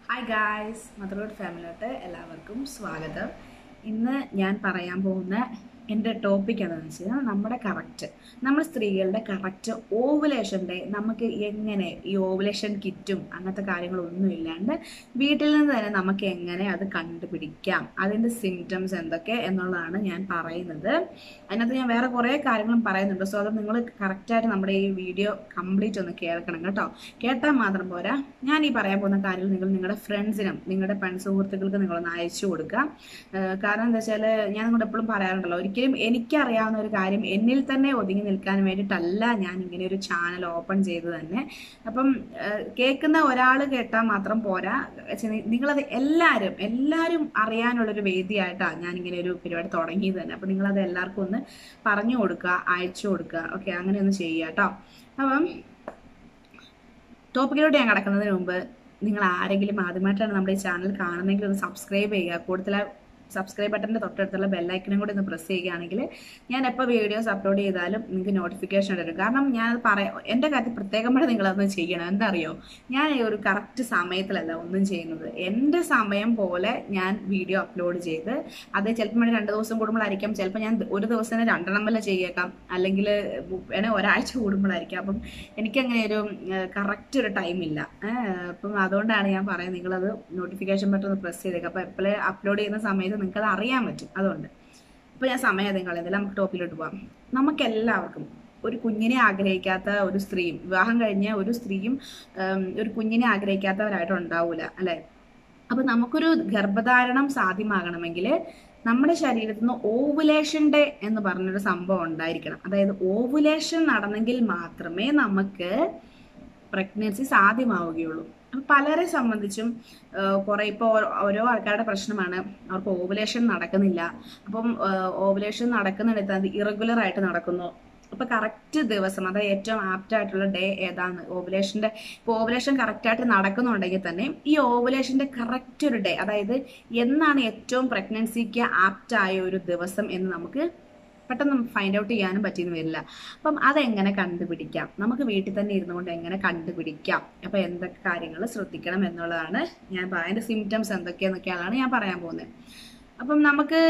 hi guys motherhood ഫാമിലിയോട്ട് എല്ലാവർക്കും സ്വാഗതം ഇന്ന് ഞാൻ പറയാൻ പോകുന്ന എൻ്റെ ടോപ്പിക് എന്താണെന്ന് വെച്ച് കഴിഞ്ഞാൽ നമ്മുടെ കറക്റ്റ് നമ്മൾ സ്ത്രീകളുടെ കറക്റ്റ് ഓവുലേഷൻ ഡേ നമുക്ക് എങ്ങനെ ഈ ഓവുലേഷൻ കിറ്റും അങ്ങനത്തെ കാര്യങ്ങളൊന്നും ഇല്ലാണ്ട് വീട്ടിൽ നിന്ന് തന്നെ നമുക്ക് എങ്ങനെ അത് കണ്ടുപിടിക്കാം അതിൻ്റെ സിംറ്റംസ് എന്തൊക്കെ എന്നുള്ളതാണ് ഞാൻ പറയുന്നത് അതിനകത്ത് ഞാൻ വേറെ കുറേ കാര്യങ്ങളും പറയുന്നുണ്ട് സോ അത് നിങ്ങൾ കറക്റ്റായിട്ട് നമ്മുടെ ഈ വീഡിയോ കംപ്ലീറ്റ് ഒന്ന് കേൾക്കണം കേട്ടോ കേട്ടാൽ മാത്രം പോരാ ഞാൻ ഈ പറയാൻ പോകുന്ന കാര്യങ്ങൾ നിങ്ങൾ നിങ്ങളുടെ ഫ്രണ്ട്സിനും നിങ്ങളുടെ പെൺ സുഹൃത്തുക്കൾക്ക് നിങ്ങളൊന്ന് അയച്ചു കൊടുക്കുക ഏഹ് കാരണം എന്താ വെച്ചാൽ ഞാൻ നിങ്ങളോട് എപ്പോഴും പറയാറുണ്ടല്ലോ ഒരിക്കലും എനിക്കറിയാവുന്ന ഒരു കാര്യം എന്നിൽ തന്നെ ഒതുങ്ങി നിൽക്കാൻ വേണ്ടിയിട്ടല്ല ഞാൻ ഇങ്ങനെ ഒരു ചാനൽ ഓപ്പൺ ചെയ്ത് തന്നെ അപ്പം ഏഹ് കേൾക്കുന്ന ഒരാൾ കേട്ടാൽ മാത്രം പോരാ പക്ഷേ നി- നിങ്ങളത് എല്ലാവരും എല്ലാവരും അറിയാനുള്ളൊരു വേദിയായിട്ടാണ് ഞാൻ ഇങ്ങനെ ഒരു പരിപാടി തുടങ്ങിയത് തന്നെ അപ്പം നിങ്ങളത് എല്ലാവർക്കും ഒന്ന് പറഞ്ഞു കൊടുക്കുക അയച്ചു കൊടുക്കുക ഓക്കെ അങ്ങനെ ഒന്ന് ചെയ്യുക കേട്ടോ അപ്പം ടോപ്പിക്കിലോട്ട് ഞാൻ കിടക്കുന്നതിന് മുമ്പ് നിങ്ങൾ ആരെങ്കിലും ആദ്യമായിട്ടാണ് നമ്മുടെ ഈ ചാനൽ കാണുന്നതെങ്കിൽ ഒന്ന് സബ്സ്ക്രൈബ് ചെയ്യുക കൂടുതൽ സബ്സ്ക്രൈബ് ബട്ടൻ്റെ തൊട്ടടുത്തുള്ള ബെല്ലൈക്കനും കൂടി ഒന്ന് പ്രസ് ചെയ്യുകയാണെങ്കിൽ ഞാൻ എപ്പോൾ വീഡിയോസ് അപ്ലോഡ് ചെയ്താലും നിങ്ങൾക്ക് നോട്ടിഫിക്കേഷൻ വരും കാരണം ഞാൻ പറയാം എൻ്റെ കാര്യത്തിൽ പ്രത്യേകമായിട്ട് നിങ്ങളതൊന്ന് ചെയ്യണം എന്താ അറിയോ ഞാൻ ഈ ഒരു കറക്റ്റ് സമയത്തിലല്ല ഒന്നും ചെയ്യുന്നത് എൻ്റെ സമയം പോലെ ഞാൻ വീഡിയോ അപ്ലോഡ് ചെയ്ത് അത് ചിലപ്പോൾ വേണേൽ രണ്ട് ദിവസം കൂടുമ്പോഴായിരിക്കാം ചിലപ്പോൾ ഞാൻ ഒരു ദിവസം തന്നെ രണ്ടെണ്ണം വല്ല ചെയ്യേക്കാം അല്ലെങ്കിൽ വേണേൽ ഒരാഴ്ച കൂടുമ്പോഴായിരിക്കാം അപ്പം എനിക്കങ്ങനെ ഒരു കറക്റ്റ് ഒരു ടൈമില്ല അപ്പം അതുകൊണ്ടാണ് ഞാൻ പറയുന്നത് നിങ്ങളത് നോട്ടിഫിക്കേഷൻ ബട്ടൺ ഒന്ന് പ്രസ് ചെയ്തേക്കുക അപ്പോൾ എപ്പോഴേ അപ്ലോഡ് ചെയ്യുന്ന സമയത്ത് നിങ്ങൾക്ക് അത് അറിയാൻ പറ്റും അതുകൊണ്ട് അപ്പോൾ ഞാൻ സമയം അധികം കളയുന്നില്ല നമുക്ക് ടോപ്പിലോട്ട് പോവാം നമുക്കെല്ലാവർക്കും ഒരു കുഞ്ഞിനെ ആഗ്രഹിക്കാത്ത ഒരു സ്ത്രീയും വിവാഹം കഴിഞ്ഞ ഒരു സ്ത്രീയും ഉം, ഒരു കുഞ്ഞിനെ ആഗ്രഹിക്കാത്തവരായിട്ട് ഉണ്ടാവൂല അല്ലെ അപ്പൊ നമുക്കൊരു ഗർഭധാരണം സാധ്യമാകണമെങ്കിൽ നമ്മുടെ ശരീരത്തിൽ നിന്ന് ഓവുലേഷൻ ഡേ എന്ന് പറഞ്ഞൊരു സംഭവം ഉണ്ടായിരിക്കണം അതായത് ഓവുലേഷൻ നടന്നെങ്കിൽ മാത്രമേ നമുക്ക് പ്രഗ്നൻസി സാധ്യമാവുകയുള്ളൂ അപ്പം പലരെ സംബന്ധിച്ചും കുറെ ഇപ്പോൾ ഓരോ ആൾക്കാരുടെ പ്രശ്നമാണ് അവർക്ക് ഓവുലേഷൻ നടക്കുന്നില്ല അപ്പം ഓവുലേഷൻ നടക്കുന്നിടത്ത് അത് ഇറഗുലർ ആയിട്ട് നടക്കുന്നു അപ്പൊ കറക്റ്റ് ദിവസം അതായത് ഏറ്റവും ആപ്റ്റ് ആയിട്ടുള്ള ഡേ ഏതാണ് ഓവുലേഷന്റെ ഇപ്പോൾ ഓവുലേഷൻ കറക്റ്റ് ആയിട്ട് നടക്കുന്നുണ്ടെങ്കിൽ തന്നെ ഈ ഓവുലേഷന്റെ കറക്റ്റ് ഒരു ഡേ അതായത് എന്നാണ് ഏറ്റവും പ്രഗ്നൻസിക്ക് ആപ്റ്റ് ആയ ഒരു ദിവസം എന്ന് നമുക്ക് പെട്ടെന്ന് ഫൈൻഡ് ഔട്ട് ചെയ്യാനും പറ്റിയെന്ന് വരില്ല അപ്പം അതെങ്ങനെ കണ്ടുപിടിക്കാം നമുക്ക് വീട്ടിൽ തന്നെ ഇരുന്നുകൊണ്ട് എങ്ങനെ കണ്ടുപിടിക്കാം അപ്പം എന്തൊക്കെ കാര്യങ്ങൾ ശ്രദ്ധിക്കണം എന്നുള്ളതാണ് ഞാൻ പറയാം അതിൻ്റെ സിംറ്റംസ് എന്തൊക്കെയാന്നൊക്കെയാണ് ഞാൻ പറയാൻ പോകുന്നത് അപ്പം നമുക്ക്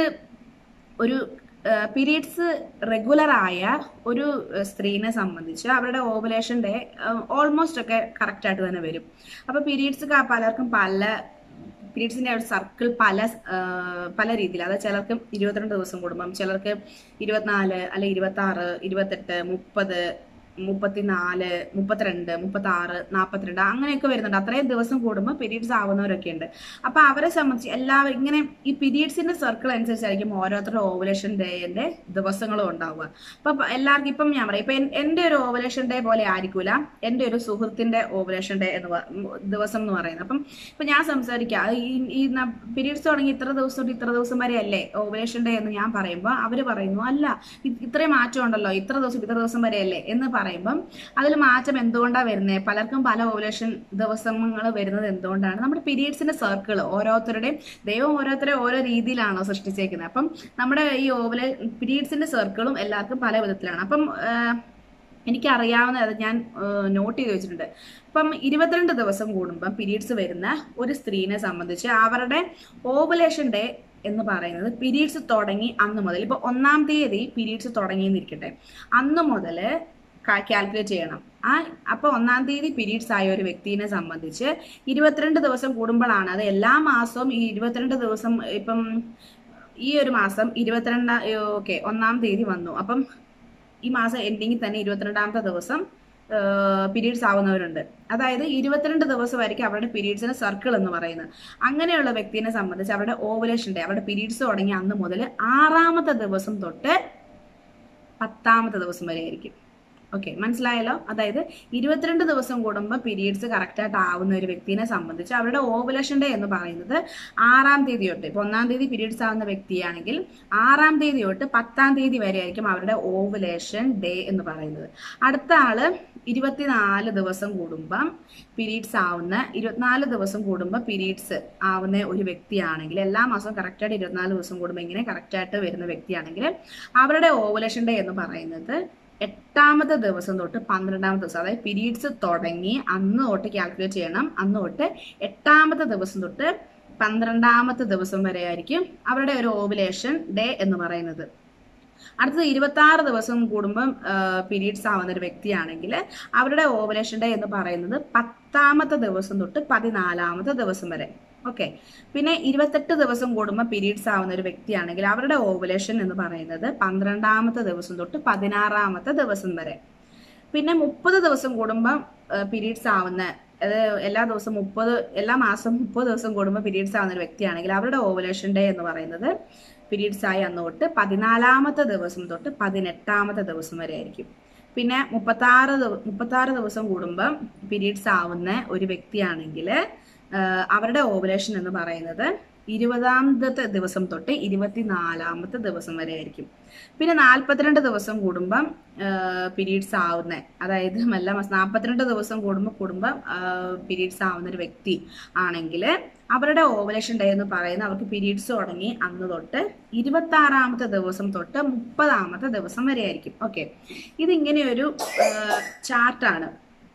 ഒരു പീരീഡ്സ് റെഗുലർ ആയ ഒരു ഏഹ്, സ്ത്രീനെ സംബന്ധിച്ച് അവരുടെ ഓവുലേഷൻ ഡേ ഓൾമോസ്റ്റ് ഒക്കെ കറക്റ്റ് ആയിട്ട് തന്നെ വരും അപ്പൊ പീരീഡ്സ് പലർക്കും പല പീരീഡ്സിന്റെ ഒരു സർക്കിൾ പല ആ, പല രീതിയിൽ അതായത് ചിലർക്ക് ഇരുപത്തിരണ്ട് ദിവസം കൂടുമ്പം ചിലർക്ക് ഇരുപത്തിനാല് അല്ലെ ഇരുപത്തി ആറ് ഇരുപത്തെട്ട് മുപ്പത് മുപ്പത്തിനാല് മുപ്പത്തിരണ്ട് മുപ്പത്തി ആറ് നാൽപ്പത്തിരണ്ട് അങ്ങനെയൊക്കെ വരുന്നുണ്ട് അത്രയും ദിവസം കൂടുമ്പോൾ പീരീഡ്സ് ആവുന്നവരൊക്കെ ഉണ്ട് അപ്പൊ അവരെ സംബന്ധിച്ച് എല്ലാവരും ഇങ്ങനെ ഈ പീരീഡ്സിന്റെ സർക്കിൾ അനുസരിച്ചായിരിക്കും ഓരോരുത്തരുടെ ഓവുലേഷൻ ഡേന്റെ ദിവസങ്ങളും ഉണ്ടാവുക അപ്പൊ എല്ലാവർക്കും ഇപ്പം ഞാൻ പറയാം ഇപ്പൊ എൻ- എന്റെ ഒരു ഓവുലേഷൻ ഡേ പോലെ ആയിരിക്കൂല എന്റെ ഒരു സുഹൃത്തിന്റെ ഓവുലേഷൻ ഡേ എന്ന് പ- ദിവസം എന്ന് പറയുന്നത് അപ്പം ഇപ്പൊ ഞാൻ സംസാരിക്കുക അത് ഈ ഈ പീരീഡ്സ് തുടങ്ങി ഇത്ര ദിവസം തൊട്ട് ഇത്ര ദിവസം വരെ അല്ലേ ഓവുലേഷൻ ഡേ എന്ന് ഞാൻ പറയുമ്പോൾ അവര് പറയുന്നു അല്ല ഇത് ഇത്രയും മാറ്റം ഉണ്ടല്ലോ ഇത്ര ദിവസം ഇത്ര ദിവസം വരെ അല്ലേ എന്ന് പറയുമ്പം അതിൽ മാറ്റം എന്തുകൊണ്ടാണ് വരുന്നത് പലർക്കും പല ഓവുലേഷൻ ദിവസങ്ങൾ വരുന്നത് എന്തുകൊണ്ടാണ് നമ്മുടെ പീരീഡ്സിന്റെ സർക്കിൾ ഓരോരുത്തരുടെയും ദൈവം ഓരോരുത്തരെ ഓരോ രീതിയിലാണോ സൃഷ്ടിച്ചേക്കുന്നത് അപ്പം നമ്മുടെ ഈ ഓവുലേ പീരീഡ്സിന്റെ സർക്കിളും എല്ലാവർക്കും പല വിധത്തിലാണ് അപ്പം ആ, എനിക്കറിയാവുന്ന അത് ഞാൻ നോട്ട് ചെയ്ത് വെച്ചിട്ടുണ്ട് അപ്പം ഇരുപത്തിരണ്ട് ദിവസം കൂടുമ്പം പീരീഡ്സ് വരുന്ന ഒരു സ്ത്രീനെ സംബന്ധിച്ച് അവരുടെ ഓവുലേഷൻ ഡേ എന്ന് പറയുന്നത് പീരീഡ്സ് തുടങ്ങി അന്ന് മുതൽ ഇപ്പൊ ഒന്നാം തീയതി പീരീഡ്സ് തുടങ്ങിയെന്നിരിക്കട്ടെ അന്ന് മുതൽ കാൽക്കുലേറ്റ് ചെയ്യണം ആ അപ്പൊ ഒന്നാം തീയതി പീരീഡ്സ് ആയ ഒരു വ്യക്തിനെ സംബന്ധിച്ച് ഇരുപത്തിരണ്ട് ദിവസം കൂടുമ്പോഴാണ് അത് എല്ലാ മാസവും ഈ ഇരുപത്തിരണ്ട് ദിവസം ഇപ്പം ഈ ഒരു മാസം ഇരുപത്തിരണ്ടാം ഓക്കെ ഒന്നാം തീയതി വന്നു അപ്പം ഈ മാസം എൻഡിങ്ങിൽ തന്നെ ഇരുപത്തിരണ്ടാമത്തെ ദിവസം പീരീഡ്സ് ആവുന്നവരുണ്ട് അതായത് ഇരുപത്തിരണ്ട് ദിവസമായിരിക്കും അവരുടെ പീരീഡ്സിന് സർക്കിൾ എന്ന് പറയുന്നത് അങ്ങനെയുള്ള വ്യക്തിനെ സംബന്ധിച്ച് അവരുടെ ഓവുലേഷൻ ഡേ അവരുടെ പീരീഡ്സ് തുടങ്ങി അന്ന് മുതൽ ആറാമത്തെ ദിവസം തൊട്ട് പത്താമത്തെ ദിവസം വരെ ആയിരിക്കും ഓക്കെ മനസ്സിലായല്ലോ അതായത് ഇരുപത്തിരണ്ട് ദിവസം കൂടുമ്പോൾ പീരീഡ്സ് കറക്റ്റായിട്ട് ആവുന്ന ഒരു വ്യക്തിനെ സംബന്ധിച്ച് അവരുടെ ഓവുലേഷൻ ഡേ എന്ന് പറയുന്നത് ആറാം തീയതി തൊട്ട് ഇപ്പൊ ഒന്നാം തീയതി പീരീഡ്സ് ആവുന്ന വ്യക്തിയാണെങ്കിൽ ആറാം തീയതി തൊട്ട് പത്താം തീയതി വരെ ആയിരിക്കും അവരുടെ ഓവുലേഷൻ ഡേ എന്ന് പറയുന്നത് അടുത്ത ആള് ഇരുപത്തിനാല് ദിവസം കൂടുമ്പം പീരീഡ്സ് ആവുന്ന ഇരുപത്തിനാല് ദിവസം കൂടുമ്പോൾ പീരീഡ്സ് ആവുന്ന ഒരു വ്യക്തിയാണെങ്കിൽ എല്ലാ മാസവും കറക്റ്റായിട്ട് ഇരുപത്തിനാല് ദിവസം കൂടുമ്പോൾ ഇങ്ങനെ കറക്റ്റായിട്ട് വരുന്ന വ്യക്തിയാണെങ്കിൽ അവരുടെ ഓവുലേഷൻ ഡേ എന്ന് പറയുന്നത് എട്ടാമത്തെ ദിവസം തൊട്ട് പന്ത്രണ്ടാമത്തെ ദിവസം അതായത് പീരീഡ്സ് തുടങ്ങി അന്ന് തൊട്ട് കാൽക്കുലേറ്റ് ചെയ്യണം അന്ന് തൊട്ട് എട്ടാമത്തെ ദിവസം തൊട്ട് പന്ത്രണ്ടാമത്തെ ദിവസം വരെ ആയിരിക്കും അവരുടെ ഒരു ഓവുലേഷൻ ഡേ എന്ന് പറയുന്നത് അടുത്തത് ഇരുപത്തി ആറ് ദിവസം കൂടുമ്പം പീരീഡ്സ് ആവുന്ന ഒരു വ്യക്തിയാണെങ്കിൽ അവരുടെ ഓവുലേഷൻ ഡേ എന്ന് പറയുന്നത് പത്താമത്തെ ദിവസം തൊട്ട് പതിനാലാമത്തെ ദിവസം വരെ ഓക്കെ പിന്നെ ഇരുപത്തെട്ട് ദിവസം കൂടുമ്പോൾ പീരീഡ്സ് ആവുന്ന ഒരു വ്യക്തിയാണെങ്കിൽ അവരുടെ ഓവുലേഷൻ എന്ന് പറയുന്നത് പന്ത്രണ്ടാമത്തെ ദിവസം തൊട്ട് പതിനാറാമത്തെ ദിവസം വരെ പിന്നെ മുപ്പത് ദിവസം കൂടുമ്പോൾ പീരീഡ്സ് ആവുന്ന അത് എല്ലാ ദിവസവും മുപ്പത് എല്ലാ മാസം മുപ്പത് ദിവസം കൂടുമ്പോൾ പീരീഡ്സ് ആവുന്ന ഒരു വ്യക്തിയാണെങ്കിൽ അവരുടെ ഓവുലേഷൻ ഡേ എന്ന് പറയുന്നത് പീരീഡ്സ് ആയി അന്ന് തൊട്ട് പതിനാലാമത്തെ ദിവസം തൊട്ട് പതിനെട്ടാമത്തെ ദിവസം വരെ ആയിരിക്കും പിന്നെ മുപ്പത്താറ് മുപ്പത്താറ് ദിവസം കൂടുമ്പോൾ പീരീഡ്സ് ആവുന്ന ഒരു വ്യക്തിയാണെങ്കിൽ അവരുടെ ഓവുലേഷൻ എന്ന് പറയുന്നത് ഇരുപതാമത്തെ ദിവസം തൊട്ട് ഇരുപത്തിനാലാമത്തെ ദിവസം വരെ ആയിരിക്കും പിന്നെ നാൽപ്പത്തിരണ്ട് ദിവസം കൂടുമ്പം പീരീഡ്സ് ആവുന്ന അതായത് എല്ലാ മാസം നാൽപ്പത്തിരണ്ട് ദിവസം കൂടുമ്പോൾ കൂടുമ്പോൾ പീരീഡ്സ് ആവുന്ന ഒരു വ്യക്തി ആണെങ്കിൽ അവരുടെ ഓവലേഷൻ ഡേ എന്ന് പറയുന്നത് അവർക്ക് പീരീഡ്സ് തുടങ്ങി അന്ന് തൊട്ട് ഇരുപത്തി ആറാമത്തെ ദിവസം തൊട്ട് മുപ്പതാമത്തെ ദിവസം വരെ ആയിരിക്കും ഓക്കെ ഇതിങ്ങനെ ഒരു ചാർട്ടാണ്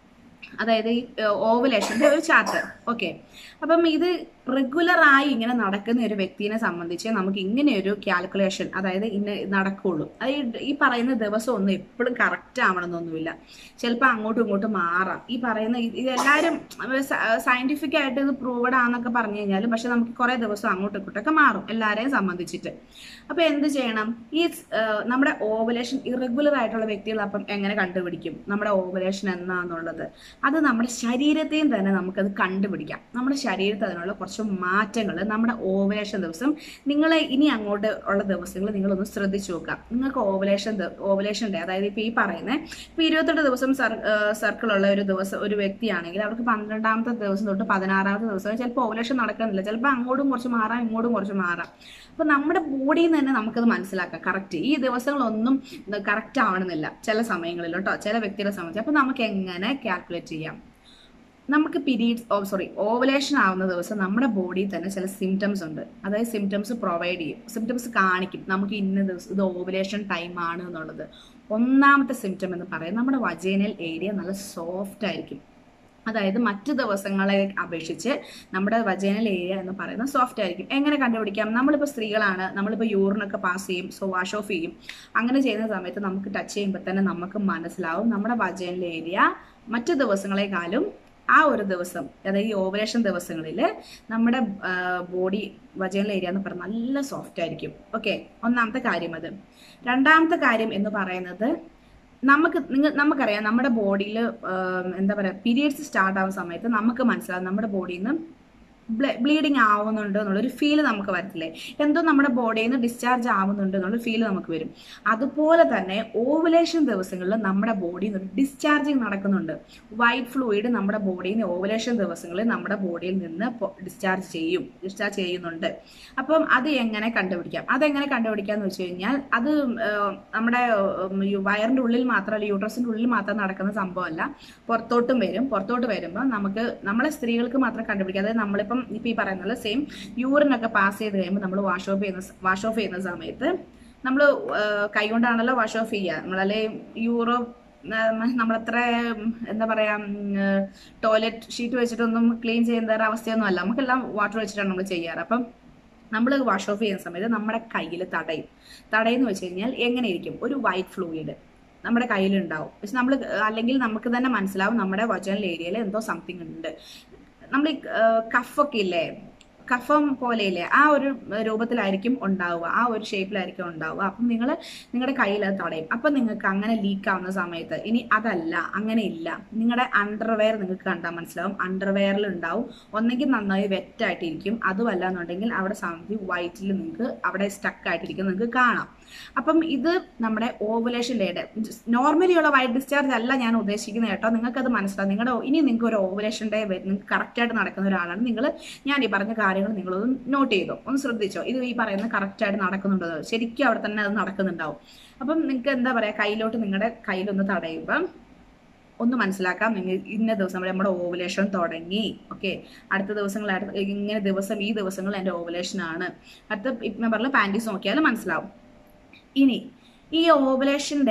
അതായത് ഈ ഓവലേഷന്റെ ഒരു ചാർട്ട് ഓക്കെ അപ്പം ഇത് റെഗുലർ ആയി ഇങ്ങനെ നടക്കുന്ന ഒരു വ്യക്തിനെ സംബന്ധിച്ച് നമുക്ക് ഇങ്ങനെ ഒരു കാൽക്കുലേഷൻ അതായത് ഇന്ന നടക്കുള്ളൂ അത് ഈ- ഈ പറയുന്ന ദിവസം ഒന്നും എപ്പോഴും കറക്റ്റ് ആവണമെന്നൊന്നുമില്ല ചിലപ്പോൾ അങ്ങോട്ടും ഇങ്ങോട്ടും മാറാം ഈ പറയുന്ന ഇത് ഇതെല്ലാവരും സയന്റിഫിക് ആയിട്ട് ഇത് പ്രൂവഡ് ആണെന്നൊക്കെ പറഞ്ഞു കഴിഞ്ഞാലും പക്ഷെ നമുക്ക് കുറെ ദിവസം അങ്ങോട്ടും ഇങ്ങോട്ടൊക്കെ മാറും എല്ലാവരെയും സംബന്ധിച്ചിട്ട് അപ്പൊ എന്ത് ചെയ്യണം ഈ ആ, നമ്മുടെ ഓവലേഷൻ ഇറഗുലർ ആയിട്ടുള്ള വ്യക്തികൾ അപ്പം എങ്ങനെ കണ്ടുപിടിക്കും നമ്മുടെ ഓവലേഷൻ എന്നാന്നുള്ളത് അത് നമ്മുടെ ശരീരത്തെയും തന്നെ നമുക്കത് കണ്ടുപിടിക്കാം നമ്മുടെ ശരീരത്തിൽ അതിനുള്ള കുറച്ച് മാറ്റങ്ങൾ നമ്മുടെ ഓവലേഷൻ ദിവസം നിങ്ങൾ ഇനി അങ്ങോട്ട് ഉള്ള ദിവസങ്ങൾ നിങ്ങളൊന്ന് ശ്രദ്ധിച്ചു നോക്കാം നിങ്ങൾക്ക് ഓവലേഷൻ ഓവലേഷൻ ഡേ അതായത് ഇപ്പൊ ഈ പറയുന്നത് ഇപ്പൊ ഇരുപത്തെട്ട് ദിവസം സർക്കിൾ ഉള്ള ഒരു ദിവസം ഒരു വ്യക്തിയാണെങ്കിൽ അവർക്ക് പന്ത്രണ്ടാമത്തെ ദിവസം തൊട്ട് പതിനാറാമത്തെ ദിവസം ചിലപ്പോൾ ഓവലേഷൻ നടക്കുന്നില്ല ചിലപ്പോൾ അങ്ങോട്ടും കുറച്ച് മാറാം ഇങ്ങോട്ടും കുറച്ച് മാറാം അപ്പൊ നമ്മുടെ ബോഡിയിൽ നിന്ന് തന്നെ നമുക്കത് മനസ്സിലാക്കാം കറക്റ്റ് ഈ ദിവസങ്ങളൊന്നും കറക്റ്റ് ആവണമെന്നില്ല ചില സമയങ്ങളിൽ കേട്ടോ ചില വ്യക്തികളെ സംബന്ധിച്ച് അപ്പൊ നമുക്ക് എങ്ങനെ കാൽക്കുലേറ്റ് ചെയ്യാം നമുക്ക് പീരീഡ്സ് ഓ സോറി ഓവലേഷൻ ആവുന്ന ദിവസം നമ്മുടെ ബോഡിയിൽ തന്നെ ചില സിംറ്റംസ് ഉണ്ട് അതായത് സിംറ്റംസ് പ്രൊവൈഡ് ചെയ്യും സിംറ്റംസ് കാണിക്കും നമുക്ക് ഇന്ന ദിവസം ഇത് ഓവലേഷൻ ടൈം ആണ് എന്നുള്ളത് ഒന്നാമത്തെ സിംറ്റം എന്ന് പറയുന്നത് നമ്മുടെ വജൈനൽ ഏരിയ നല്ല സോഫ്റ്റ് ആയിരിക്കും അതായത് മറ്റു ദിവസങ്ങളെ അപേക്ഷിച്ച് നമ്മുടെ വജൈനൽ ഏരിയ എന്ന് പറയുന്നത് സോഫ്റ്റ് ആയിരിക്കും എങ്ങനെ കണ്ടുപിടിക്കാം നമ്മളിപ്പോൾ സ്ത്രീകളാണ് നമ്മളിപ്പോൾ യൂറിനൊക്കെ പാസ് ചെയ്യും സോ വാഷ് ഓഫ് ചെയ്യും അങ്ങനെ ചെയ്യുന്ന സമയത്ത് നമുക്ക് ടച്ച് ചെയ്യുമ്പോൾ തന്നെ നമുക്ക് മനസ്സിലാവും നമ്മുടെ വജൈനൽ ഏരിയ മറ്റു ദിവസങ്ങളെക്കാളും ആ ഒരു ദിവസം അതായത് ഈ ഓവലേഷൻ ദിവസങ്ങളിൽ നമ്മുടെ ബോഡി വജൈനൽ ഏരിയ എന്ന് പറയുന്നത് നല്ല സോഫ്റ്റ് ആയിരിക്കും ഓക്കെ ഒന്നാമത്തെ കാര്യം അത് രണ്ടാമത്തെ കാര്യം എന്ന് പറയുന്നത് നമുക്ക് നിങ്ങൾ നമുക്കറിയാം നമ്മുടെ ബോഡിയിൽ എന്താ പറയുക പീരിയഡ്സ് സ്റ്റാർട്ട് ആവുന്ന സമയത്ത് നമുക്ക് മനസ്സിലാവും നമ്മുടെ ബോഡിയിൽ നിന്ന് ബ്ലീഡിങ് ആവുന്നുണ്ട് എന്നുള്ളൊരു ഫീല് നമുക്ക് വരത്തില്ലേ എന്തോ നമ്മുടെ ബോഡിയിൽ നിന്ന് ഡിസ്ചാർജ് ആവുന്നുണ്ട് എന്നുള്ള ഫീല് നമുക്ക് വരും അതുപോലെ തന്നെ ഓവുലേഷൻ ദിവസങ്ങളിൽ നമ്മുടെ ബോഡിയിൽ നിന്ന് ഡിസ്ചാർജിങ് നടക്കുന്നുണ്ട് വൈറ്റ് ഫ്ലൂയിഡ് നമ്മുടെ ബോഡിയിൽ നിന്ന് ഓവുലേഷൻ ദിവസങ്ങളിൽ നമ്മുടെ ബോഡിയിൽ നിന്ന് ഡിസ്ചാർജ് ചെയ്യും ഡിസ്ചാർജ് ചെയ്യുന്നുണ്ട് അപ്പം അത് എങ്ങനെ കണ്ടുപിടിക്കാം അതെങ്ങനെ കണ്ടുപിടിക്കാന്ന് വെച്ച് കഴിഞ്ഞാൽ അത് ആ, നമ്മുടെ ഉം, ഈ വയറിന്റെ ഉള്ളിൽ മാത്രമല്ല യൂട്രസിന്റെ ഉള്ളിൽ മാത്രം നടക്കുന്ന സംഭവമല്ല പുറത്തോട്ടും വരും പുറത്തോട്ട് വരുമ്പോൾ നമുക്ക് നമ്മളെ സ്ത്രീകൾക്ക് മാത്രം കണ്ടുപിടിക്കാം അതായത് നമ്മളിപ്പം ഇപ്പം ഈ പറയുന്നത് സെയിം യൂറിനൊക്കെ പാസ് ചെയ്ത് കഴിയുമ്പോൾ നമ്മൾ വാഷ് ഓഫ് ചെയ്യുന്ന വാഷ് ഓഫ് ചെയ്യുന്ന സമയത്ത് നമ്മൾ കൈകൊണ്ടാണല്ലോ വാഷ് ഓഫ് ചെയ്യുക നമ്മളല്ലേ യൂറോ നമ്മളത്ര ഉം, എന്താ പറയാ ടോയ്ലറ്റ് ഷീറ്റ് വെച്ചിട്ടൊന്നും ക്ലീൻ ചെയ്യുന്ന ഒരു അവസ്ഥയൊന്നും അല്ല നമുക്കെല്ലാം വാട്ടർ വെച്ചിട്ടാണ് നമ്മൾ ചെയ്യാറ് അപ്പം നമ്മൾ വാഷ് ഓഫ് ചെയ്യുന്ന സമയത്ത് നമ്മുടെ കയ്യിൽ തടയും തടയെന്ന് വെച്ച് കഴിഞ്ഞാൽ എങ്ങനെ ഇരിക്കും ഒരു വൈറ്റ് ഫ്ലൂയിഡ് നമ്മുടെ കയ്യിലുണ്ടാവും പക്ഷെ നമ്മൾ അല്ലെങ്കിൽ നമുക്ക് തന്നെ മനസ്സിലാവും നമ്മുടെ വജനൽ ഏരിയയിൽ എന്തോ സംതിങ് ഉണ്ട് നമ്മൾ ഈ കഫൊക്കെ ഇല്ലേ കഫം പോലെയില്ലേ ആ ഒരു രൂപത്തിലായിരിക്കും ഉണ്ടാവുക ആ ഒരു ഷേപ്പിലായിരിക്കും ഉണ്ടാവുക അപ്പം നിങ്ങൾ നിങ്ങളുടെ കയ്യിൽ അത് തടയും അപ്പം നിങ്ങൾക്ക് അങ്ങനെ ലീക്ക് ആവുന്ന സമയത്ത് ഇനി അതല്ല അങ്ങനെ ഇല്ല നിങ്ങളുടെ അണ്ടർവെയർ നിങ്ങൾക്ക് കണ്ടാൽ മനസ്സിലാവും അണ്ടർവെയറിൽ ഉണ്ടാവും ഒന്നെങ്കിൽ നന്നായി വെറ്റായിട്ടിരിക്കും അതുമല്ല എന്നുണ്ടെങ്കിൽ അവിടെ സംതിങ് വൈറ്റിൽ നിങ്ങൾക്ക് അവിടെ സ്റ്റക്ക് ആയിട്ടിരിക്കും നിങ്ങൾക്ക് കാണാം അപ്പം ഇത് നമ്മുടെ ഓവുലേഷൻ ഡേയുടെ നോർമലി ഉള്ള വൈറ്റ് ഡിസ്ചാർജ് അല്ല ഞാൻ ഉദ്ദേശിക്കുന്നത് കേട്ടോ നിങ്ങൾക്ക് അത് മനസ്സിലാവും നിങ്ങളുടെ ഇനി നിങ്ങൾക്ക് ഒരു ഓവുലേഷൻ ഡേ നിങ്ങൾക്ക് കറക്റ്റായിട്ട് നടക്കുന്ന ഒരാളാണ് നിങ്ങൾ ഞാൻ ഈ പറഞ്ഞ കാര്യങ്ങൾ നിങ്ങളൊന്ന് നോട്ട് ചെയ്തോ ഒന്ന് ശ്രദ്ധിച്ചോ ഇത് ഈ പറയുന്നത് കറക്റ്റായിട്ട് നടക്കുന്നുണ്ടോ ശരിക്കും അവിടെ തന്നെ അത് നടക്കുന്നുണ്ടാവും അപ്പം നിങ്ങൾക്ക് എന്താ പറയുക കയ്യിലോട്ട് നിങ്ങളുടെ കയ്യിലൊന്ന് തടയുമ്പം ഒന്ന് മനസ്സിലാക്കാം നിങ്ങൾ ഇന്ന ദിവസം വരെ നമ്മുടെ ഓവുലേഷൻ തുടങ്ങി ഓക്കെ അടുത്ത ദിവസങ്ങൾ അടുത്ത ഇങ്ങനെ ദിവസം ഈ ദിവസങ്ങൾ എൻ്റെ ഓവുലേഷൻ ആണ് അടുത്ത ഇപ്പം പറഞ്ഞ പാൻറ്റീസ് നോക്കിയാൽ മനസ്സിലാവും ഇനി ഈ ഓവുലേഷൻ്റെ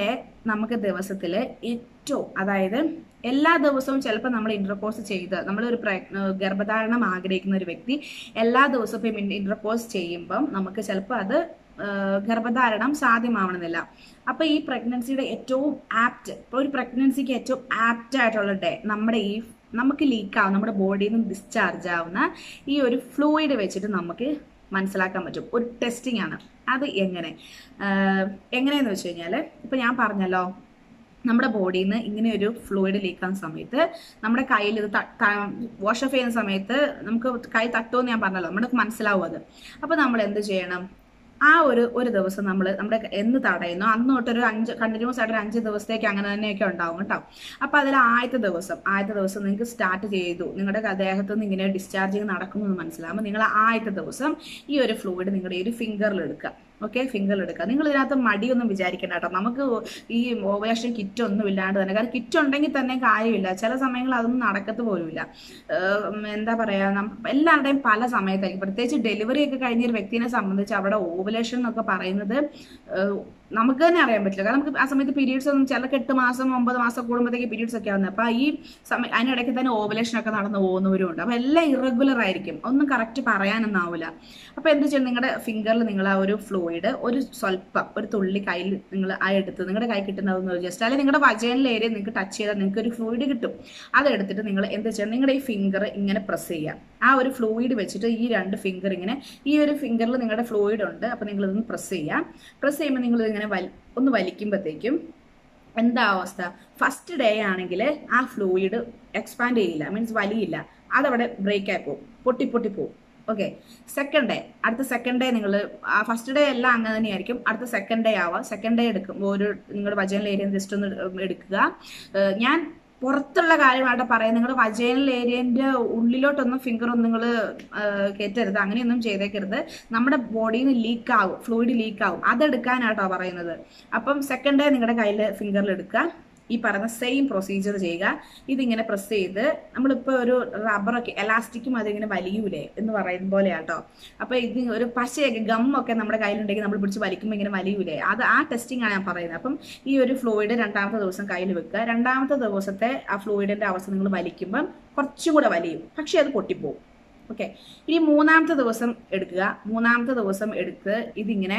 നമുക്ക് ദിവസത്തിൽ ഏറ്റവും അതായത് എല്ലാ ദിവസവും ചിലപ്പോൾ നമ്മൾ ഇന്റർകോഴ്സ് ചെയ്ത് നമ്മളൊരു പ്രയത്ന ഗർഭധാരണം ആഗ്രഹിക്കുന്ന ഒരു വ്യക്തി എല്ലാ ദിവസവും ഇപ്പം ഇന്റർകോഴ്സ് ചെയ്യുമ്പം നമുക്ക് ചിലപ്പോൾ അത് ആ, ഗർഭധാരണം സാധ്യമാവണമെന്നില്ല അപ്പൊ ഈ പ്രഗ്നൻസിയുടെ ഏറ്റവും ആപ്റ്റ് ഇപ്പൊ ഒരു പ്രഗ്നൻസിക്ക് ഏറ്റവും ആപ്റ്റ് ആയിട്ടുള്ള ഡേ നമ്മുടെ ഈ നമുക്ക് ലീക്ക് ആവും നമ്മുടെ ബോഡിയിൽ നിന്ന് ഡിസ്ചാർജ് ആവുന്ന ഈ ഒരു ഫ്ലൂയിഡ് വെച്ചിട്ട് നമുക്ക് മനസ്സിലാക്കാൻ പറ്റും ഒരു ടെസ്റ്റിംഗ് ആണ് അത് എങ്ങനെ ആഹ് എങ്ങനെയെന്ന് വെച്ച് കഴിഞ്ഞാൽ ഇപ്പൊ ഞാൻ പറഞ്ഞല്ലോ നമ്മുടെ ബോഡിയിൽ നിന്ന് ഇങ്ങനെ ഒരു ഫ്ലൂയിഡ് ലീക്കാകുന്ന സമയത്ത് നമ്മുടെ കയ്യിൽ ഇത് വാഷ് ഓഫ് ചെയ്യുന്ന സമയത്ത് നമുക്ക് കൈ തട്ടുമെന്ന് ഞാൻ പറഞ്ഞല്ലോ നമ്മുടെ മനസ്സിലാവും അത് അപ്പൊ നമ്മൾ എന്ത് ചെയ്യണം ആ ഒരു ഒരു ദിവസം നമ്മൾ നമ്മുടെ എന്ന് തടയുന്നു അന്ന് തൊട്ടൊരു അഞ്ച് കണ്ടിന്യൂസ് ആയിട്ട് ഒരു അഞ്ച് ദിവസത്തേക്ക് അങ്ങനെ തന്നെയൊക്കെ ഉണ്ടാവും കേട്ടോ അപ്പൊ അതിൽ ആദ്യത്തെ ദിവസം ആദ്യത്തെ ദിവസം നിങ്ങൾക്ക് സ്റ്റാർട്ട് ചെയ്തു നിങ്ങളുടെ ദേഹത്ത് നിന്ന് ഇങ്ങനെ ഡിസ്ചാർജിങ് നടക്കുന്നു എന്ന് മനസ്സിലാകുമ്പോൾ നിങ്ങൾ ആദ്യത്തെ ദിവസം ഈ ഒരു ഫ്ലൂയിഡ് നിങ്ങളുടെ ഈ ഒരു ഫിംഗറിൽ എടുക്കുക ഓക്കെ ഫിംഗറിൽ എടുക്കുക നിങ്ങൾ ഇതിനകത്ത് മടിയൊന്നും വിചാരിക്കേണ്ട കേട്ടോ നമുക്ക് ഈ ഓവലേഷൻ കിറ്റ് ഒന്നും ഇല്ലാണ്ട് തന്നെ കാരണം കിറ്റ് ഉണ്ടെങ്കിൽ തന്നെ കാര്യമില്ല ചില സമയങ്ങളിൽ അതൊന്നും നടക്കത്ത് പോലുമില്ല ഏഹ് എന്താ പറയാ നം- എല്ലാവരുടെയും പല സമയത്തായിരിക്കും പ്രത്യേകിച്ച് ഡെലിവറി ഒക്കെ കഴിഞ്ഞ ഒരു വ്യക്തിനെ സംബന്ധിച്ച് അവിടെ ഓവലേഷൻ എന്നൊക്കെ പറയുന്നത് ഏഹ് നമുക്ക് തന്നെ അറിയാൻ പറ്റില്ല കാരണം നമുക്ക് ആ സമയത്ത് പീരീഡ്സ് ഒന്നും ചില എട്ട് മാസം ഒമ്പത് മാസം കൂടുമ്പോഴത്തേക്ക് പീരീഡ്സ് ഒക്കെ ആവുന്നത് അപ്പൊ ഈ സമയം അതിനിടയ്ക്ക് തന്നെ ഓവലേഷൻ ഒക്കെ നടന്നു പോകുന്നവരും ഉണ്ട് അപ്പൊ എല്ലാം ഇറഗുലർ ആയിരിക്കും ഒന്നും കറക്റ്റ് പറയാനൊന്നും ആവില്ല അപ്പൊ എന്ത് ചെയ്യും നിങ്ങളുടെ ഫിംഗറിൽ നിങ്ങൾ ആ ഒരു ഫ്ലൂയിഡ് ഒരു സ്വല്പം ഒരു തുള്ളി കയ്യിൽ നിങ്ങൾ ആ എടുത്ത് നിങ്ങളുടെ കൈ കിട്ടുന്ന ജസ്റ്റ് അല്ലെങ്കിൽ നിങ്ങളുടെ വജൈനൽ ഏരിയ നിങ്ങൾക്ക് ടച്ച് ചെയ്താൽ നിങ്ങൾക്ക് ഒരു ഫ്ലൂയിഡ് കിട്ടും അതെടുത്തിട്ട് നിങ്ങൾ എന്ത് ചെയ്യണം നിങ്ങളുടെ ഈ ഫിംഗർ ഇങ്ങനെ പ്രസ് ചെയ്യുക ആ ഒരു ഫ്ലൂയിഡ് വെച്ചിട്ട് ഈ രണ്ട് ഫിംഗർ ഇങ്ങനെ ഈ ഒരു ഫിംഗറിൽ നിങ്ങളുടെ ഫ്ലൂയിഡ് ഉണ്ട് അപ്പൊ നിങ്ങൾ ഇതൊന്ന് പ്രസ് ചെയ്യുക പ്രസ് ചെയ്യുമ്പോൾ നിങ്ങൾ ഇങ്ങനെ വലി ഒന്ന് വലിക്കുമ്പോഴത്തേക്കും എന്താ അവസ്ഥ ഫസ്റ്റ് ഡേ ആണെങ്കിൽ ആ ഫ്ലൂയിഡ് എക്സ്പാൻഡ് ചെയ്യില്ല മീൻസ് വലിയില്ല അതവിടെ ബ്രേക്ക് ആയി പോകും പൊട്ടി പൊട്ടി പോകും ഓക്കെ സെക്കൻഡ് ഡേ അടുത്ത സെക്കൻഡ് ഡേ നിങ്ങൾ ഫസ്റ്റ് ഡേ എല്ലാം അങ്ങനെ തന്നെയായിരിക്കും അടുത്ത സെക്കൻഡ് ഡേ ആവാം സെക്കൻഡ് ഡേ എടുക്കുമ്പോൾ ഒരു നിങ്ങളുടെ വജനൽ ഏരിയ ജസ്റ്റ് ഒന്ന് എടുക്കുക ഏഹ് ഞാൻ പുറത്തുള്ള കാര്യമായിട്ട് പറയാം നിങ്ങളുടെ വജൈനൽ ഏരിയന്റെ ഉള്ളിലോട്ടൊന്നും ഫിംഗർ ഒന്നും നിങ്ങൾ കയറ്റരുത് അങ്ങനെയൊന്നും ചെയ്തേക്കരുത് നമ്മുടെ ബോഡിയിൽ നിന്ന് ലീക്ക് ആവും ഫ്ലൂയിഡ് ലീക്ക് ആവും അതെടുക്കാനാട്ടോ പറയുന്നത് അപ്പം സെക്കൻഡ് ഡേ നിങ്ങളുടെ കയ്യിൽ ഫിംഗറിൽ എടുക്കുക ഈ പറയുന്ന സെയിം പ്രൊസീജിയർ ചെയ്യുക ഇതിങ്ങനെ പ്രസ് ചെയ്ത് നമ്മളിപ്പോൾ ഒരു റബ്ബറൊക്കെ എലാസ്റ്റിക്കും അതിങ്ങനെ വലിയൂലേ എന്ന് പറയുന്ന പോലെയാട്ടോ അപ്പോൾ ഇത് ഒരു പശയൊക്കെ ഗമ്മൊക്കെ നമ്മുടെ കയ്യിലുണ്ടെങ്കിൽ നമ്മൾ പിടിച്ച് വലിക്കുമ്പോൾ ഇങ്ങനെ വലിയൂലേ അത് ആ ടെസ്റ്റിംഗ് ആണ് ഞാൻ പറയുന്നത് അപ്പം ഈ ഒരു ഫ്ലൂയിഡ് രണ്ടാമത്തെ ദിവസം കയ്യിൽ വെക്കുക രണ്ടാമത്തെ ദിവസത്തെ ആ ഫ്ലൂയിഡിന്റെ അവസ്ഥ നിങ്ങൾ വലിക്കുമ്പം കുറച്ചും കൂടെ വലിയും പക്ഷെ അത് പൊട്ടിപ്പോവും ഓക്കെ ഇനി മൂന്നാമത്തെ ദിവസം എടുക്കുക മൂന്നാമത്തെ ദിവസം എടുത്ത് ഇതിങ്ങനെ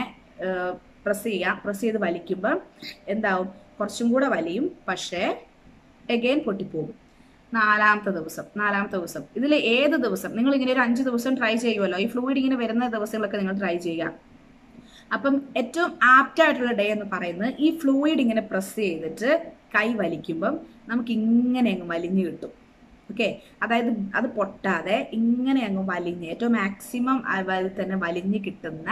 പ്രസ് ചെയ്യുക പ്രസ് ചെയ്ത് വലിക്കുമ്പോൾ എന്താവും കുറച്ചും കൂടെ വലിയും പക്ഷേ എഗെയിൻ പൊട്ടിപ്പോവും നാലാമത്തെ ദിവസം നാലാമത്തെ ദിവസം ഇതിൽ ഏത് ദിവസം നിങ്ങൾ ഇങ്ങനെ ഒരു അഞ്ച് ദിവസം ട്രൈ ചെയ്യുമല്ലോ ഈ ഫ്ലൂയിഡ് ഇങ്ങനെ വരുന്ന ദിവസങ്ങളൊക്കെ നിങ്ങൾ ട്രൈ ചെയ്യുക അപ്പം ഏറ്റവും ആപ്റ്റ് ആയിട്ടുള്ള ഡേ എന്ന് പറയുന്നത് ഈ ഫ്ലൂയിഡ് ഇങ്ങനെ പ്രസ് ചെയ്തിട്ട് കൈ വലിക്കുമ്പം നമുക്ക് ഇങ്ങനെ അങ്ങ് വലിഞ്ഞു കിട്ടും ഓക്കെ അതായത് അത് പൊട്ടാതെ ഇങ്ങനെ അങ്ങ് വലിഞ്ഞ് ഏറ്റവും മാക്സിമം അതിൽ തന്നെ വലിഞ്ഞ് കിട്ടുന്ന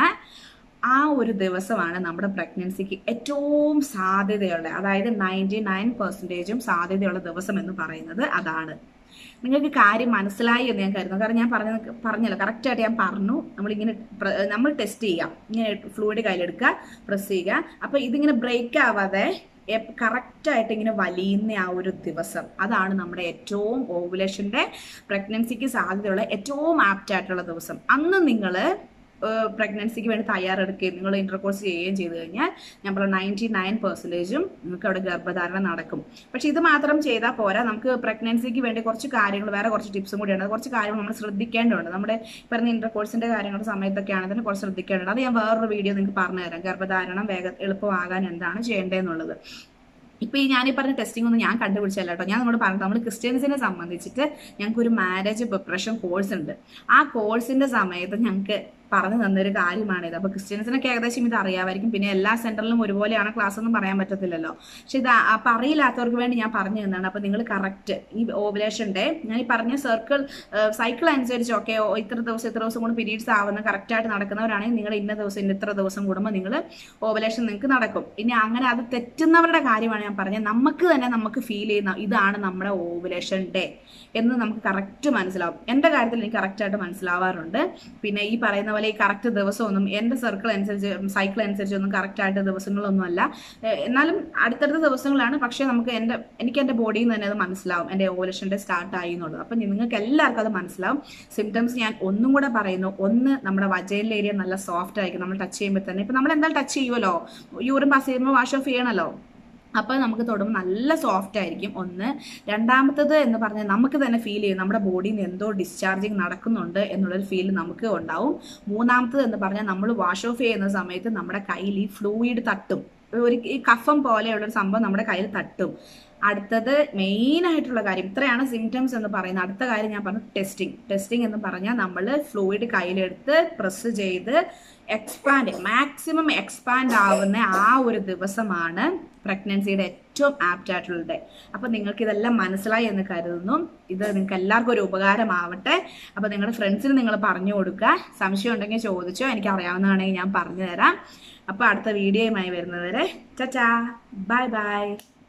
ആ ഒരു ദിവസമാണ് നമ്മുടെ പ്രഗ്നൻസിക്ക് ഏറ്റവും സാധ്യതയുള്ള അതായത് നയൻറ്റി നയൻ പെർസെൻറ്റേജും സാധ്യതയുള്ള ദിവസം എന്ന് പറയുന്നത് അതാണ് നിങ്ങൾക്ക് കാര്യം മനസ്സിലായി എന്ന് ഞാൻ കരുതുന്നു കാരണം ഞാൻ പറഞ്ഞത് പറഞ്ഞല്ലോ കറക്റ്റായിട്ട് ഞാൻ പറഞ്ഞു നമ്മളിങ്ങനെ പ്ര- നമ്മൾ ടെസ്റ്റ് ചെയ്യാം ഇങ്ങനെ ഫ്ലൂയിഡ് കയ്യിലെടുക്കുക പ്രസ് ചെയ്യുക അപ്പോൾ ഇതിങ്ങനെ ബ്രേക്ക് ആവാതെ കറക്റ്റായിട്ട് ഇങ്ങനെ വലിയുന്ന ആ ഒരു ദിവസം അതാണ് നമ്മുടെ ഏറ്റവും ഓവുലേഷൻ്റെ പ്രഗ്നൻസിക്ക് സാധ്യതയുള്ള ഏറ്റവും ആപ്റ്റ് ആയിട്ടുള്ള ദിവസം അന്ന് നിങ്ങൾ പ്രഗ്നൻസിക്ക് വേണ്ടി തയ്യാറെടുക്കുകയും നിങ്ങൾ ഇന്റർകോഴ്സ് ചെയ്യുകയും ചെയ്തു കഴിഞ്ഞാൽ ഞാൻ പറഞ്ഞ നയൻറ്റി നയൻ പെർസെൻറ്റേജും നിങ്ങൾക്ക് അവിടെ ഗർഭധാരണം നടക്കും പക്ഷെ ഇത് മാത്രം ചെയ്താൽ പോരാ നമുക്ക് പ്രഗ്നൻസിക്ക് വേണ്ടി കുറച്ച് കാര്യങ്ങൾ വേറെ കുറച്ച് ടിപ്സും കൂടിയുണ്ട് അത് കുറച്ച് കാര്യങ്ങൾ നമ്മൾ ശ്രദ്ധിക്കേണ്ടതുണ്ട് നമ്മുടെ ഈ പറഞ്ഞ ഇന്റർകോഴ്സിന്റെ കാര്യങ്ങളുടെ സമയത്തൊക്കെ ആണെങ്കിൽ കുറച്ച് ശ്രദ്ധിക്കേണ്ടത് അത് ഞാൻ വേറൊരു വീഡിയോ നിങ്ങൾക്ക് പറഞ്ഞു തരാം ഗർഭധാരണം വേഗ എളുപ്പമാകാൻ എന്താണ് ചെയ്യേണ്ടതെന്നുള്ളത് ഇപ്പൊ ഈ ഞാൻ ഈ പറഞ്ഞ ടെസ്റ്റിംഗ് ഒന്നും ഞാൻ കണ്ടുപിടിച്ചല്ല കേട്ടോ ഞാൻ നമ്മളോട് പറഞ്ഞു നമ്മൾ ക്രിസ്ത്യൻസിനെ സംബന്ധിച്ചിട്ട് ഞങ്ങൾക്ക് ഒരു മാരേജ് പ്രിപ്പറേഷൻ കോഴ്സ് ഉണ്ട് ആ കോഴ്സിന്റെ സമയത്ത് ഞങ്ങൾക്ക് പറഞ്ഞു തന്നൊരു കാര്യമാണിത് അപ്പൊ ക്രിസ്ത്യൻസിനൊക്കെ ഏകദേശം ഇത് അറിയാമായിരിക്കും പിന്നെ എല്ലാ സെന്ററിലും ഒരുപോലെയാണ് ക്ലാസ് ഒന്നും പറയാൻ പറ്റത്തില്ലല്ലോ പക്ഷെ ഇത് ആ- അപ്പൊ അറിയില്ലാത്തവർക്ക് വേണ്ടി ഞാൻ പറഞ്ഞു തന്നാണ് അപ്പൊ നിങ്ങൾ കറക്റ്റ് ഈ ഓവുലേഷന്റെ ഞാൻ ഈ പറഞ്ഞ സർക്കിൾ സൈക്കിൾ അനുസരിച്ച് ഓക്കെ ഇത്ര ദിവസം ഇത്ര ദിവസം കൊണ്ട് പീരീഡ്സ് ആവുന്ന കറക്റ്റ് ആയിട്ട് നടക്കുന്നവരാണെങ്കിൽ നിങ്ങൾ ഇന്ന ദിവസം ഇന്ന ഇത്ര ദിവസം കൂടുമ്പോൾ നിങ്ങൾ ഓവുലേഷൻ നിങ്ങൾക്ക് നടക്കും ഇനി അങ്ങനെ അത് തെറ്റുന്നവരുടെ കാര്യമാണ് ഞാൻ പറഞ്ഞത് നമുക്ക് തന്നെ നമുക്ക് ഫീൽ ചെയ്യുന്ന ഇതാണ് നമ്മുടെ ഓവുലേഷൻ ഡേ എന്ന് നമുക്ക് കറക്റ്റ് മനസ്സിലാവും എൻ്റെ കാര്യത്തിൽ എനിക്ക് കറക്റ്റ് ആയിട്ട് മനസ്സിലാവാറുണ്ട് പിന്നെ ഈ പറയുന്ന പോലെ ഈ കറക്റ്റ് ദിവസമൊന്നും എൻ്റെ സർക്കിൾ അനുസരിച്ച് സൈക്കിൾ അനുസരിച്ച് ഒന്നും കറക്റ്റ് ആയിട്ട് ദിവസങ്ങളൊന്നും അല്ല ഏഹ് എന്നാലും അടുത്തടുത്ത ദിവസങ്ങളാണ് പക്ഷേ നമുക്ക് എൻ്റെ എനിക്ക് എൻ്റെ ബോഡിയിൽ നിന്ന് തന്നെ അത് മനസ്സിലാവും എൻ്റെ ഓവുലേഷൻ ഡേ സ്റ്റാർട്ട് ആയി എന്നുള്ളത് അപ്പം നിങ്ങൾക്ക് എല്ലാവർക്കും അത് മനസ്സിലാവും സിംറ്റംസ് ഞാൻ ഒന്നും കൂടെ പറയുന്നു ഒന്ന് നമ്മുടെ വജൈൽ ഏരിയ നല്ല സോഫ്റ്റ് ആയിരിക്കും നമ്മൾ ടച്ച് ചെയ്യുമ്പോൾ തന്നെ ഇപ്പം നമ്മൾ എന്തായാലും ടച്ച് ചെയ്യുമല്ലോ യൂറിൻ പാസ് ചെയ്യുമ്പോൾ വാഷ് ഓഫ് ചെയ്യണമല്ലോ അപ്പോൾ നമുക്ക് തൊടുമ്പോൾ നല്ല സോഫ്റ്റ് ആയിരിക്കും ഒന്ന് രണ്ടാമത്തത് എന്ന് പറഞ്ഞാൽ നമുക്ക് തന്നെ ഫീൽ ചെയ്യും നമ്മുടെ ബോഡിയിൽ നിന്ന് എന്തോ ഡിസ്ചാർജിങ് നടക്കുന്നുണ്ട് എന്നുള്ളൊരു ഫീൽ നമുക്ക് ഉണ്ടാവും മൂന്നാമത്തത് എന്ന് പറഞ്ഞാൽ നമ്മൾ വാഷ് ഓഫ് ചെയ്യുന്ന സമയത്ത് നമ്മുടെ കയ്യിൽ ഈ ഫ്ലൂയിഡ് തട്ടും ഒരു ഈ കഫം പോലെയുള്ളൊരു സംഭവം നമ്മുടെ കയ്യിൽ തട്ടും അടുത്തത് മെയിൻ ആയിട്ടുള്ള കാര്യം ഇത്രയാണ് സിംറ്റംസ് എന്ന് പറയുന്നത് അടുത്ത കാര്യം ഞാൻ പറഞ്ഞു ടെസ്റ്റിംഗ് ടെസ്റ്റിംഗ് എന്ന് പറഞ്ഞാൽ നമ്മൾ ഫ്ലൂയിഡ് കയ്യിലെടുത്ത് പ്രസ് ചെയ്ത് എക്സ്പാൻഡ് മാക്സിമം എക്സ്പാൻഡ് ആവുന്ന ആ ഒരു ദിവസമാണ് പ്രഗ്നൻസിയുടെ ഏറ്റവും ആപ്റ്റ് ആയിട്ടുള്ള ഡേ അപ്പോൾ നിങ്ങൾക്ക് ഇതെല്ലാം മനസ്സിലായി എന്ന് കരുതുന്നു ഇത് നിങ്ങൾക്ക് എല്ലാവർക്കും ഒരു ഉപകാരമാവട്ടെ അപ്പോൾ നിങ്ങളുടെ ഫ്രണ്ട്സിന് നിങ്ങൾ പറഞ്ഞു കൊടുക്കുക സംശയം ഉണ്ടെങ്കിൽ ചോദിച്ചോ എനിക്ക് അറിയാവുന്നതാണെങ്കിൽ ഞാൻ പറഞ്ഞു തരാം അപ്പോൾ അടുത്ത വീഡിയോയുമായി വരുന്നവരെ ചച്ചാ ബൈ ബൈ